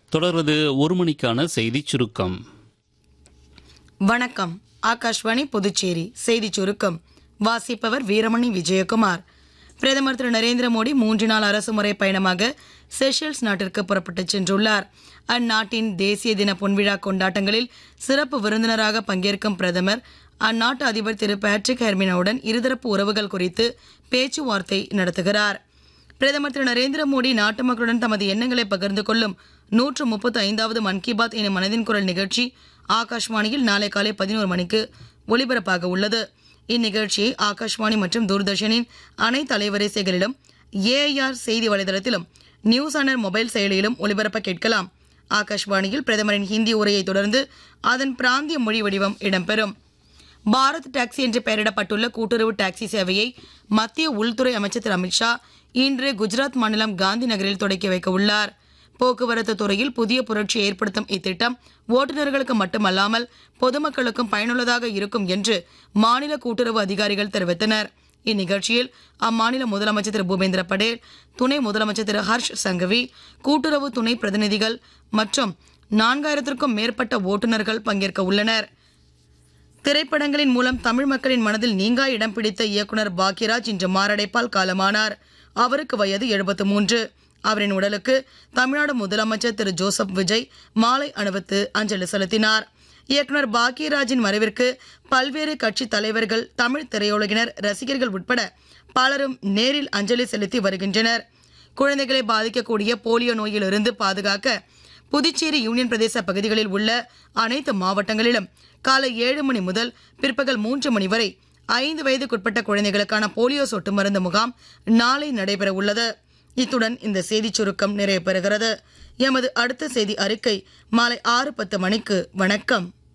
தொடர்வது ஒரு மணிக்கான செய்திச் சுருக்கம் வணக்கம் ஆகாஷ்வாணி புதுச்சேரி செய்திச் சுருக்கம் வாசிப்பவர் வீரமணி விஜயகுமார் பிரதமர் திரு நரேந்திர மோடி மூன்று நாள் அரசுமுறை பயணமாக செஷல்ஸ் நாட்டிற்கு புறப்பட்டுச் சென்றுள்ளார் அந்நாட்டின் தேசிய தின பொன்விழா கொண்டாட்டங்களில் சிறப்பு விருந்தினராக பங்கேற்கும் பிரதமர் அந்நாட்டு அதிபர் திரு பேட்ரிக் ஹெர்மினாவுடன் இருதரப்பு உறவுகள் குறித்து பேச்சுவார்த்தை நடத்துகிறார் பிரதமர் திரு நரேந்திர மோடி நாட்டு மக்களுடன் தமது எண்ணங்களை பகிர்ந்து கொள்ளும் நூற்று முப்பத்து ஐந்தாவது மன் கி பாத் எனும் மனதின் குரல் நிகழ்ச்சி ஆகாஷ்வாணியில் நாளை காலை பதினோரு மணிக்கு ஒலிபரப்பாக உள்ளது இந்நிகழ்ச்சியை ஆகாஷ்வாணி மற்றும் தூர்தர்ஷனின் அனைத்து அலைவரிசைகளிலும் ஏஐஆர் செய்தி வலைதளத்திலும் நியூஸ் ஆனர் மொபைல் செயலியிலும் ஒலிபரப்ப கேட்கலாம் ஆகாஷ்வாணியில் பிரதமரின் ஹிந்தி உரையை தொடர்ந்து அதன் பிராந்திய மொழி வடிவம் இடம்பெறும் பாரத் டாக்ஸி என்று பெயரிடப்பட்டுள்ள கூட்டுறவு டாக்ஸி சேவையை மத்திய உள்துறை அமைச்சர் திரு அமித்ஷா இன்று குஜராத் மாநிலம் காந்தி நகரில் தொடக்கி வைக்க உள்ளார் போக்குவரத்து துறையில் புதிய புரட்சி ஏற்படுத்தும் இத்திட்டம் ஓட்டுநர்களுக்கு மட்டுமல்லாமல் பொதுமக்களுக்கும் பயனுள்ளதாக இருக்கும் என்று மாநில கூட்டுறவு அதிகாரிகள் தெரிவித்தனர் இந்நிகழ்ச்சியில் அம்மாநில முதலமைச்சர் திரு பூபேந்திர படேல் துணை முதலமைச்சர் திரு ஹர்ஷ் சங்கவி கூட்டுறவு துணை பிரதிநிதிகள் மற்றும் நான்காயிரத்திற்கும் மேற்பட்ட ஓட்டுநர்கள் பங்கேற்க உள்ளனர் திரைப்படங்களின் மூலம் தமிழ் மக்களின் மனதில் நீங்கா இடம் பிடித்த இயக்குனர் பாக்யராஜ் இன்று மாரடைப்பால் காலமானார் அவருக்கு வயது எழுபத்து மூன்று அவரின் உடலுக்கு தமிழ்நாடு முதலமைச்சர் திரு ஜோசப் விஜய் மாலை அணிவித்து அஞ்சலி செலுத்தினார் இயக்குனர் பாக்யராஜின் மறைவிற்கு பல்வேறு கட்சி தலைவர்கள் தமிழ் திரையுலகினர் ரசிகர்கள் உட்பட பலரும் நேரில் அஞ்சலி செலுத்தி வருகின்றனர் குழந்தைகளை பாதிக்கக்கூடிய போலியோ நோயிலிருந்து பாதுகாக்க புதுச்சேரி யூனியன் பிரதேச பகுதிகளில் உள்ள அனைத்து மாவட்டங்களிலும் காலை ஏழு மணி முதல் பிற்பகல் மூன்று மணி வரை ஐந்து வயதுக்குட்பட்ட குழந்தைகளுக்கான போலியோ சொட்டு மருந்து முகாம் நாளை நடைபெற உள்ளது இத்துடன் இந்த செய்திச் சுருக்கம் நிறைவு பெறுகிறது எமது அடுத்த செய்தி அறிக்கை மாலை ஆறு பத்து மணிக்கு வணக்கம்